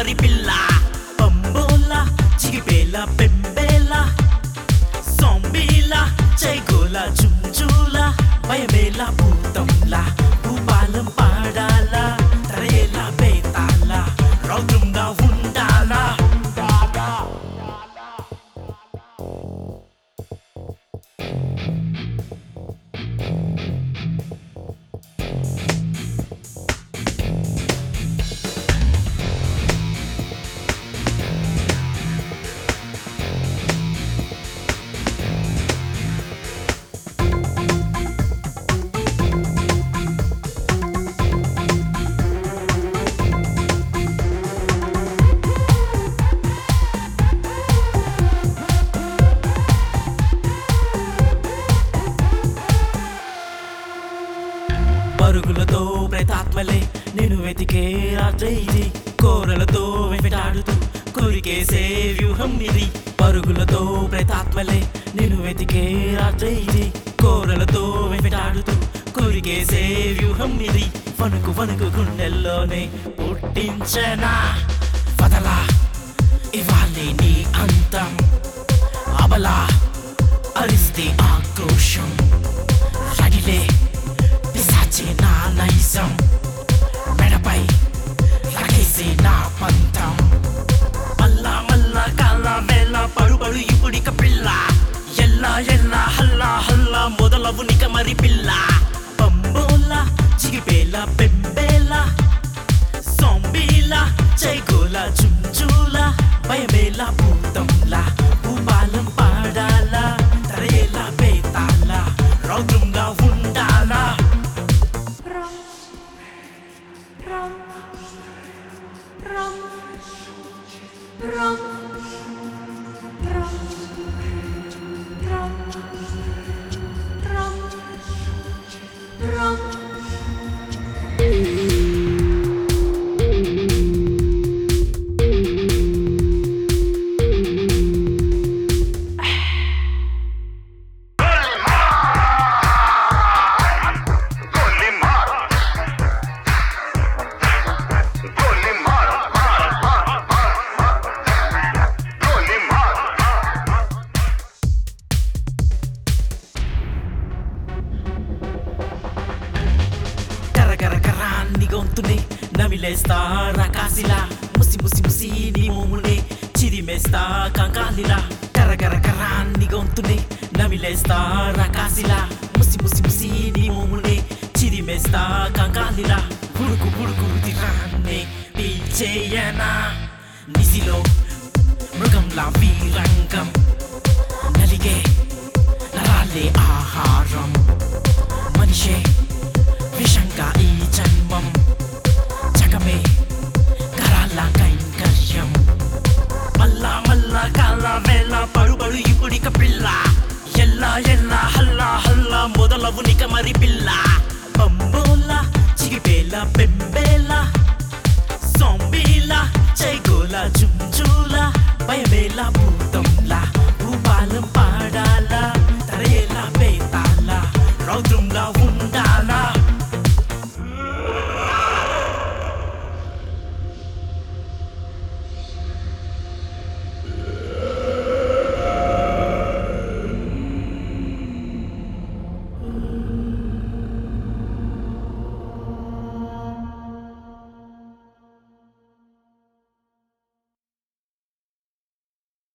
మరి పిల్ల పంబోలా చిగిపేలా పెంబేలా సొంబీలా చైగోలా చుంచూలా భయమేలా భూతంలా భూపాలం పాడాలా తరయేలా బేతాలా రౌద్రంగా ఉండాలా పరుగులతో ప్రేతాత్మలే నేను వెతికే రాత్రి ఇది కోరలతో వెంటాడుతూ కోరికేసే వ్యూహం ఇది పరుగులతో ప్రేతాత్మలే నేను వెతికే రాత్రి ఇది కోరలతో వెంటాడుతూ కోరికేసే వ్యూహం ఇది వణుకు వణుకు గుండెల్లోనే పుట్టించనా వదలా ఇవాళే నీ అంతం అబలా అరిస్తే ఆక్రోషం రగిలే పిశాచే నా నైజం మెడపై లగేసే నా పంతం మల్లా మల్లా కాల వేళ పడుబడు ఇప్పుడిక పిల్ల ఎల్లా ఎల్లా హల్లా హల్లా మొదలవు నిక మరి పిల్ల పంబోలా చిగిపేలా పెంబేలా సొంబీలా చైగోలా చుంచూలా భయమేలా భూతంలా భూపాలం పాడాలా తరయేలా బేతాలా రౌద్రంగా ఉండాలా Rum, rum, rum, rum, rum, rum, rum, rum. Gulli Mara. Gulli Mara. Gulli Mara. కరగర కరాన్ని గొంతునే నమిలేస్తా రకాసిలా ముసి ముసి ముసి నీ మోమునే చిరిమేస్తా కంకాలిలా కరగర కరాన్ని గొంతునే నమిలేస్తా రకాసిలా ముసి ముసి ముసి నీ మోమునే చిరిమేస్తా కంకాలిలా పుడుకు పుడుకు రుదిరాన్నే పీల్చేయనా నిసిలో మృగంలా వీరంగం నలిగే నరాలే ఆహారం మనిషే విషంగా ఈ జన్మం జగమే కరాల కైంకర్యం మల్లా మల్లా కాల వేళ పడుబడు ఇప్పుడిక పిల్ల ఎల్లా ఎల్లా హల్లా హల్లా మొదలవు నిక మరి పిల్ల పంబోలా చిగిపేలా పెంబేలా